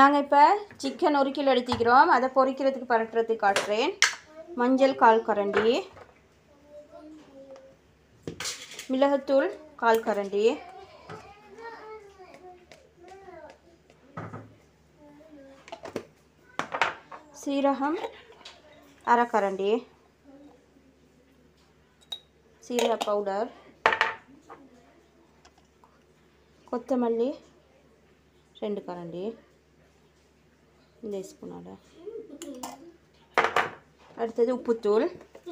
நாங்கள் இப்போ சிக்கன் ஒரு கிலோ எடுத்துக்கிறோம் அதை பொரிக்கிறதுக்கு பரட்டுறதுக்கு காட்டுறேன் மஞ்சள் கால் கரண்டி மிளகுத்தூள் கால் கரண்டி சீரகம் அரை கரண்டி சீரக பவுடர் கொத்தமல்லி ரெண்டு கரண்டி இந்த ஸ்பூனோட அடுத்தது உப்புத்தூள்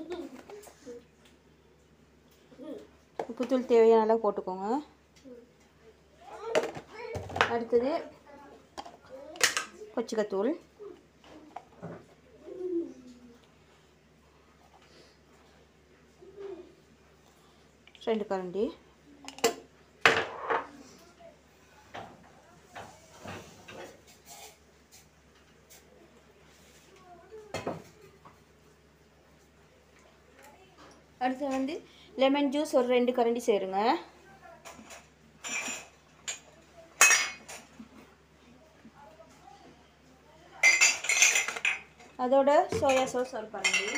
உப்புத்தூள் தேவையான அளவு போட்டுக்கோங்க அடுத்தது கொச்சிக்கத்தூள் ரெண்டு கரண்டி அடுத்து வந்து லெமன் ஜூஸ் ஒரு ரெண்டு கரண்டி சேருங்க அதோட சோயா சாஸ் ஒரு கரண்டி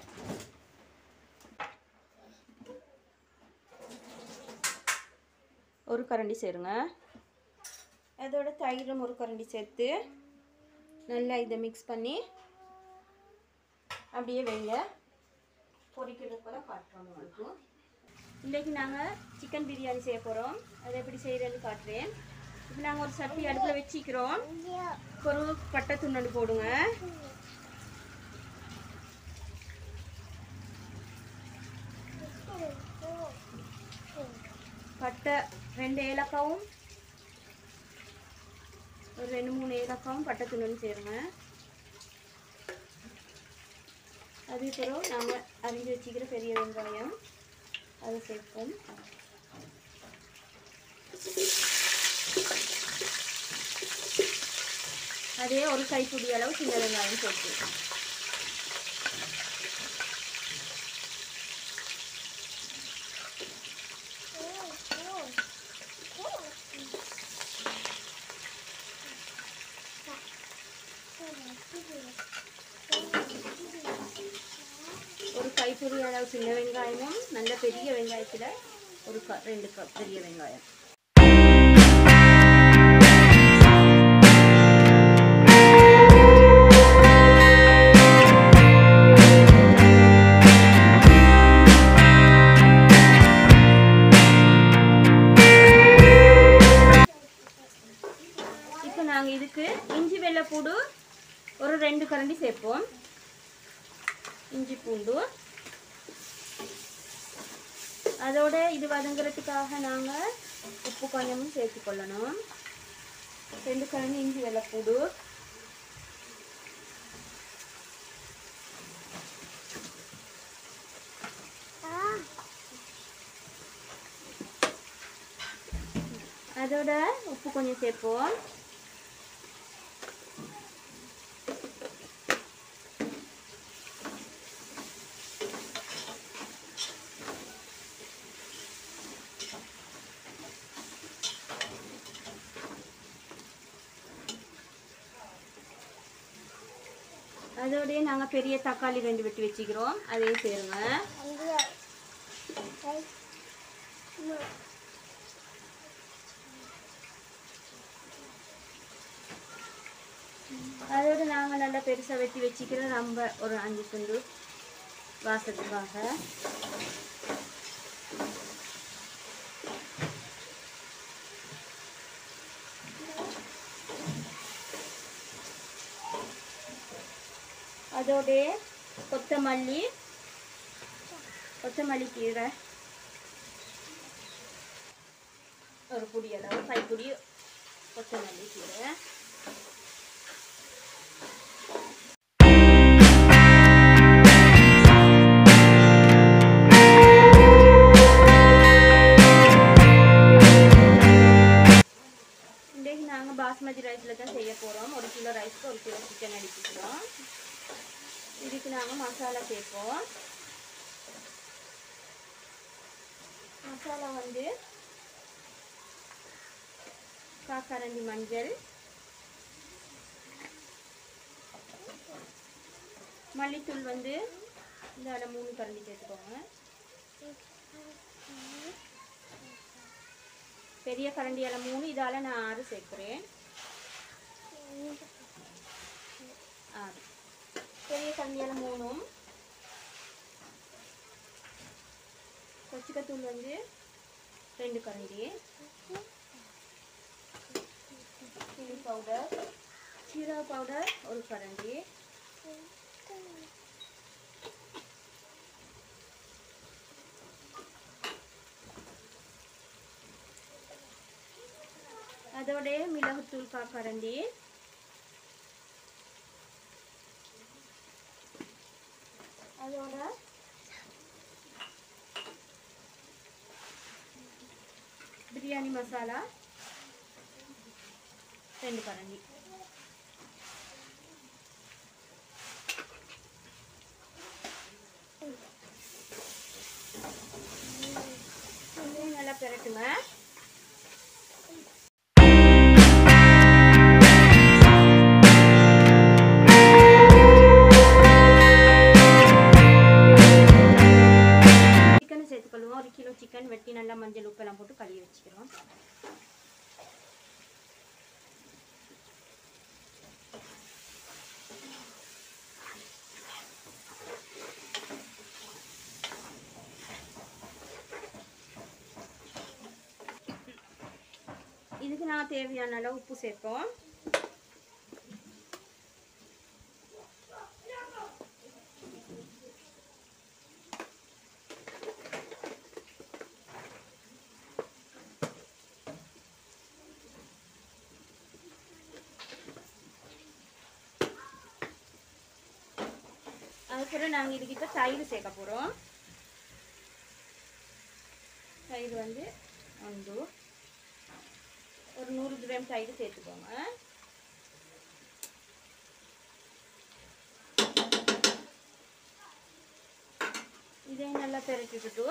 ஒரு கரண்டி சேருங்க அதோட தயிரும் ஒரு கரண்டி சேர்த்து நல்லா இதை மிக்ஸ் பண்ணி அப்படியே வைங்க பொரிக்கிறதுக்குள்ள காட்டுறோம் உங்களுக்கு இன்றைக்கி நாங்கள் சிக்கன் பிரியாணி செய்ய போகிறோம் அதை எப்படி செய்கிறேன்னு காட்டுறேன் இப்போ நாங்கள் ஒரு சட்டி அடுப்பில் வச்சிக்கிறோம் ஒரு பட்டை துண்ணு போடுங்க பட்டை ரெண்டு ஏலக்காவும் ஒரு ரெண்டு மூணு ஏலக்காவும் பட்டை துண்ணு சேருங்க அதுக்கப்புறம் நாங்கள் அரிஞ்சு வச்சுக்கிற பெரிய வெங்காயம் அதை சேர்ப்போம் அதே ஒரு கைப்பிடி அளவு சின்ன வெங்காயம் சேர்த்து ஒரு கைப்பிடி அளவு சின்ன வெங்காயமும் நல்ல பெரிய வெங்காயத்தில் ஒரு க ரெண்டு கப் பெரிய வெங்காயம் இப்போ நாங்கள் இதுக்கு இஞ்சி வெள்ளைப்பூடு ஒரு ரெண்டு கரண்டி சேர்ப்போம் இஞ்சி பூண்டு அதோட இது வதங்குறதுக்காக நாங்கள் உப்பு கொஞ்சமும் சேர்த்து கொள்ளணும் ரெண்டு கரண்டி இஞ்சி வெள்ளைப்பூடு அதோட உப்பு கொஞ்சம் சேர்ப்போம் அதோடய நாங்கள் பெரிய தக்காளி ரெண்டு வெட்டி வச்சுக்கிறோம் அதையும் சேருங்க அதோட நாங்கள் நல்லா பெருசாக வெட்டி வச்சுக்கிறோம் நம்ம ஒரு அஞ்சு துண்டு வாசத்துக்காக அதோட கொத்தமல்லி கொத்தமல்லி கீரை ஒரு புடி அளவு கைப்புடி கொத்தமல்லி கீரை இன்றைக்கு நாங்கள் பாஸ்மதி ரைஸில் தான் செய்ய போகிறோம் ஒரு கிலோ ரைஸ்க்கு ஒரு கிலோ சிக்கன் அடிச்சுக்கிறோம் இதுக்கு நாங்கள் மசாலா சேர்ப்போம் மசாலா வந்து காக்கரண்டி மஞ்சள் மல்லித்தூள் வந்து இந்த அரை மூணு கரண்டி சேர்த்துக்கோங்க பெரிய கரண்டியால் மூணு இதால் நான் ஆறு சேர்க்குறேன் ஆறு பெரிய கரண்டியால் மூணும் கொச்சிக்கத்தூள் வந்து ரெண்டு கரண்டி சில்லி பவுடர் ஜீரா பவுடர் ஒரு கரண்டி அதோட மிளகுத்தூள் கா கரண்டி அதோட பிரியாணி மசாலா ரெண்டு கரண்டி இதையும் நல்லா பெரட்டுங்க சிக்கனை சேர்த்துக்கொள்வோம் ஒரு கிலோ சிக்கன் வெட்டி நல்லா மஞ்சள் உப்பெல்லாம் போட்டு கழுவி வச்சுக்கிறோம் இதுக்கு நான் தேவையான அளவு உப்பு சேர்ப்போம் அதுக்கப்புறம் நாங்கள் இதுக்கு இப்போ தயிர் சேர்க்க போகிறோம் தயிர் வந்து ஒன்று ஒரு நூறு கிராம் தயிர் சேர்த்துக்கோங்க இதையும் நல்லா பெரட்டிட்டு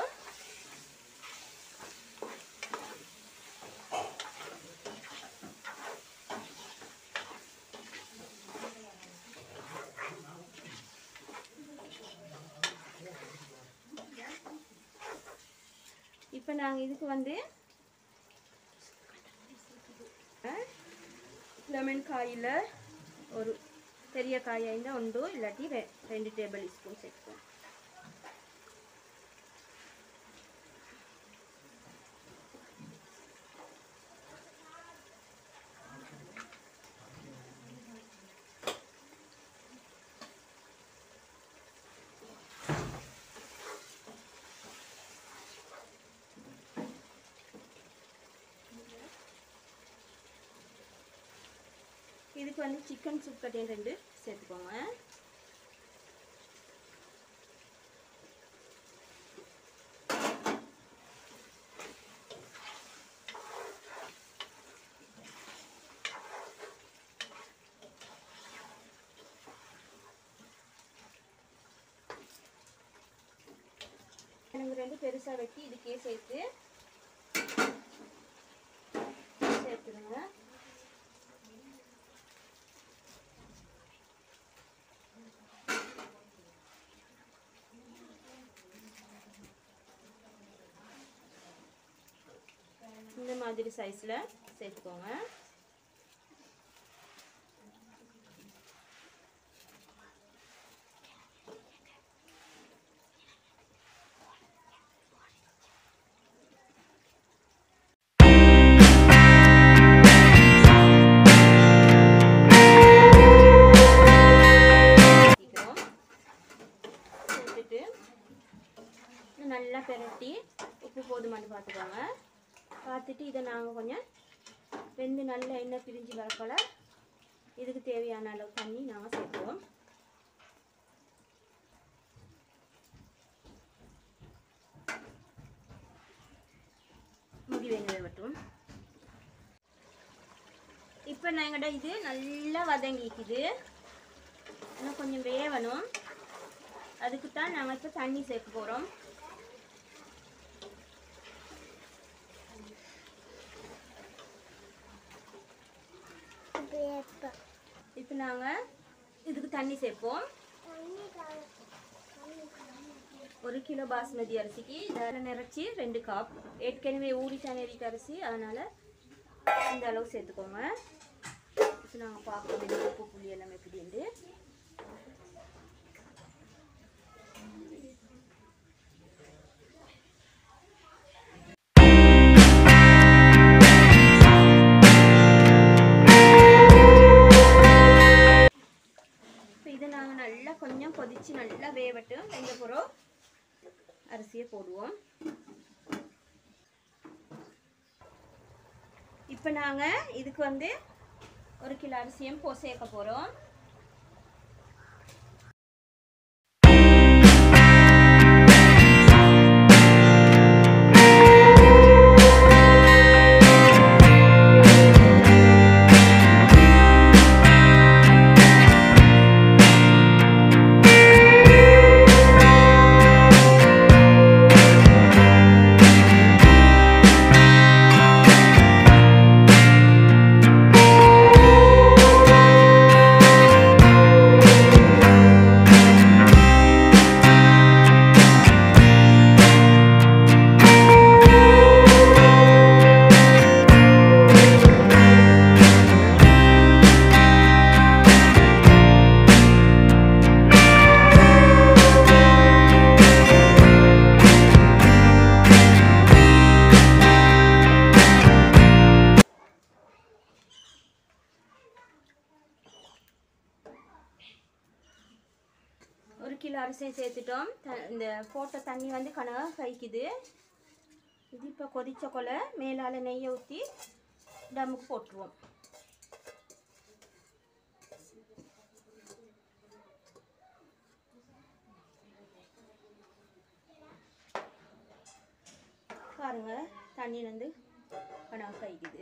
இப்போ நாங்கள் இதுக்கு வந்து லெமன் காயில் ஒரு பெரிய காயாக இருந்தால் ஒன்று இல்லாட்டி ரெ ரெண்டு டேபிள் ஸ்பூன் சேர்த்துக்கோம் இதுக்கு வந்து சிக்கன் சூப் கட்டையும் ரெண்டு சேர்த்துக்கோங்க எனக்கு ரெண்டு பெருசாக வெட்டி இதுக்கே சேர்த்து சேர்த்துருங்க இந்த மாதிரி சைஸில் சேர்த்துக்கோங்க சேர்த்திக்கிறோம். சேர்த்துட்டு இன்னும் நல்லா பெரட்டி உப்பு போதுமானு பார்த்துக்கோங்க பார்த்துட்டு இதை நாங்கள் கொஞ்சம் வெந்து நல்ல எண்ணெய் பிரிஞ்சு வரப்போல இதுக்கு தேவையான அளவு தண்ணி நாங்கள் சேர்த்துவோம் முடி வேணுதை மட்டும் இப்போ நாங்கள்ட இது நல்லா வதங்கிக்குது இன்னும் கொஞ்சம் வேவணும் அதுக்கு தான் நாங்கள் இப்போ தண்ணி சேர்க்க போகிறோம் இப்போ நாங்கள் இதுக்கு தண்ணி சேர்ப்போம் ஒரு கிலோ பாஸ்மதி அரிசிக்கு இதில் நிறச்சி ரெண்டு கப் ஏற்கனவே ஊறிட்டான எரிக்க அரிசி அதனால் இந்த அளவு சேர்த்துக்கோங்க இப்போ நாங்கள் பார்க்கணும் இந்த உப்பு புளி எல்லாம் எப்படின்ட்டு இப்போ இதை நாங்கள் நல்லா கொஞ்சம் கொதிச்சு நல்லா வேவட்டு வெந்த பிறகு அரிசியை போடுவோம் இப்போ நாங்கள் இதுக்கு வந்து ஒரு கிலோ அரிசியும் போ சேர்க்க போகிறோம் ஒரு கிலோ அரிசியும் சேர்த்துட்டோம் த- இந்த போட்ட தண்ணி வந்து கனகாக கைக்குது இது இப்போ கொதிச்ச கொலை மேலால் நெய்யை ஊற்றி டம்முக்கு போட்டுருவோம் பாருங்க தண்ணி வந்து கனகாக கைக்குது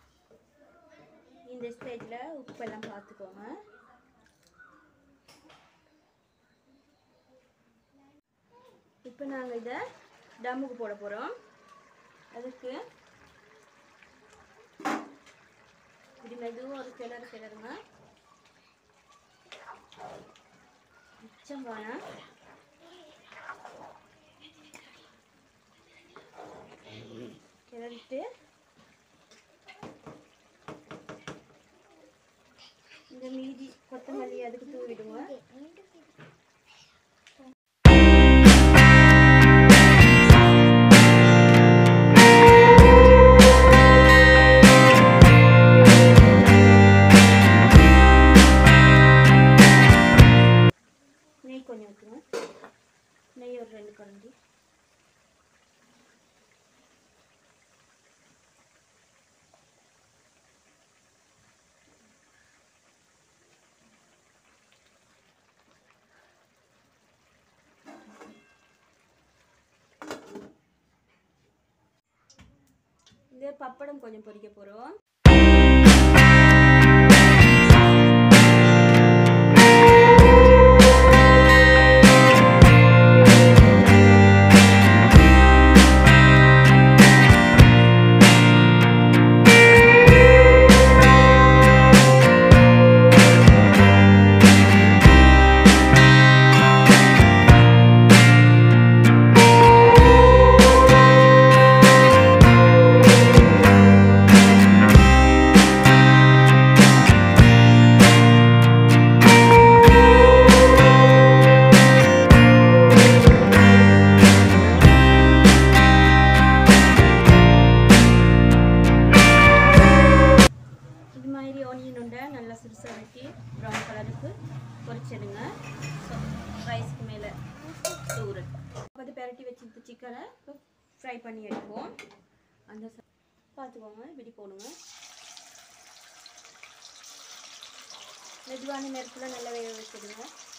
இந்த ஸ்டேஜில் உப்பெல்லாம் பார்த்துக்கோங்க இப்போ நாங்கள் இதை டம்முக்கு போட போகிறோம் அதுக்கு இப்படி மெதுவாக ஒரு கிளறு கிளறுங்க மிச்சம் வேணாம் கிளறிட்டு இந்த மீதி கொத்தமல்லி அதுக்கு தூவிடுங்க நெய் கொஞ்சம் ஊற்றுங்க நெய் ஒரு ரெண்டு கரண்டி இந்த பப்படம் கொஞ்சம் பொரிக்க போகிறோம் இது மாதிரி ஆனியன் உண்டை நல்லா சிறுசாக வெட்டி ப்ரௌன் கலருக்கு பொரிச்சிடுங்க ரைஸ்க்கு மேலே தூரல் அது பெரட்டி வச்சுட்டு சிக்கனை இப்போ ஃப்ரை பண்ணி எடுப்போம் அந்த ச- பார்த்துக்கோங்க இப்படி போடுங்க மெதுவான நேரத்தில் நல்லா வேக வச்சிடுங்க